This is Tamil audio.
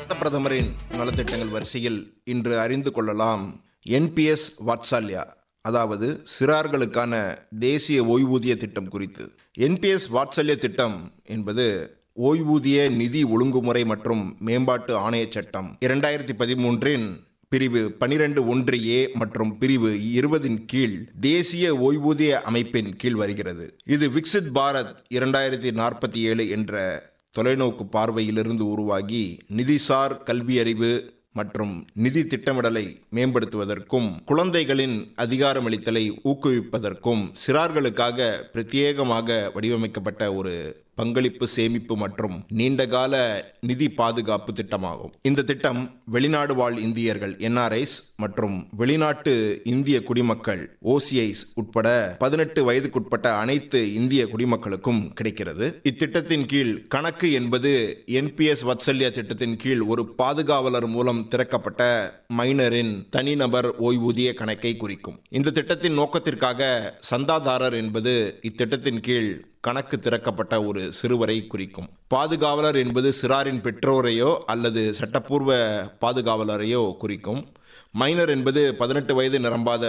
பிரதமரின் நலத்திட்டங்கள் வரிசையில் இன்று அறிந்து கொள்ளலாம் என்பிஎஸ் வாத்சல்யா அதாவது சிறார்களுக்கான தேசிய ஓய்வூதிய திட்டம் குறித்து என்பிஎஸ் வாத்சல்ய திட்டம் என்பது ஓய்வூதிய நிதி ஒழுங்குமுறை மற்றும் மேம்பாட்டு ஆணையச் சட்டம் இரண்டாயிரத்தி பதிமூன்றின் பிரிவு பனிரெண்டு ஒன்று ஏ மற்றும் பிரிவு இருபதின் கீழ் தேசிய ஓய்வூதிய அமைப்பின் கீழ் வருகிறது இது விக்சித் பாரத் இரண்டாயிரத்தி நாற்பத்தி ஏழு என்ற தொலைநோக்கு பார்வையிலிருந்து உருவாகி நிதிசார் கல்வியறிவு மற்றும் நிதி திட்டமிடலை மேம்படுத்துவதற்கும் குழந்தைகளின் அதிகாரமளித்தலை ஊக்குவிப்பதற்கும் சிறார்களுக்காக பிரத்யேகமாக வடிவமைக்கப்பட்ட ஒரு பங்களிப்பு சேமிப்பு மற்றும் நீண்டகால நிதி பாதுகாப்பு திட்டமாகும் இந்த திட்டம் வெளிநாடு வாழ் இந்தியர்கள் என்ஆர்ஐஸ் மற்றும் வெளிநாட்டு இந்திய குடிமக்கள் ஓசிஐஸ் உட்பட பதினெட்டு வயதுக்குட்பட்ட அனைத்து இந்திய குடிமக்களுக்கும் கிடைக்கிறது இத்திட்டத்தின் கீழ் கணக்கு என்பது என்பிஎஸ் வத்சல்யா திட்டத்தின் கீழ் ஒரு பாதுகாவலர் மூலம் திறக்கப்பட்ட மைனரின் தனிநபர் ஓய்வூதிய கணக்கை குறிக்கும் இந்த திட்டத்தின் நோக்கத்திற்காக சந்தாதாரர் என்பது இத்திட்டத்தின் கீழ் கணக்கு திறக்கப்பட்ட ஒரு சிறுவரை குறிக்கும் பாதுகாவலர் என்பது சிறாரின் பெற்றோரையோ அல்லது சட்டப்பூர்வ பாதுகாவலரையோ குறிக்கும் மைனர் என்பது பதினெட்டு வயது நிரம்பாத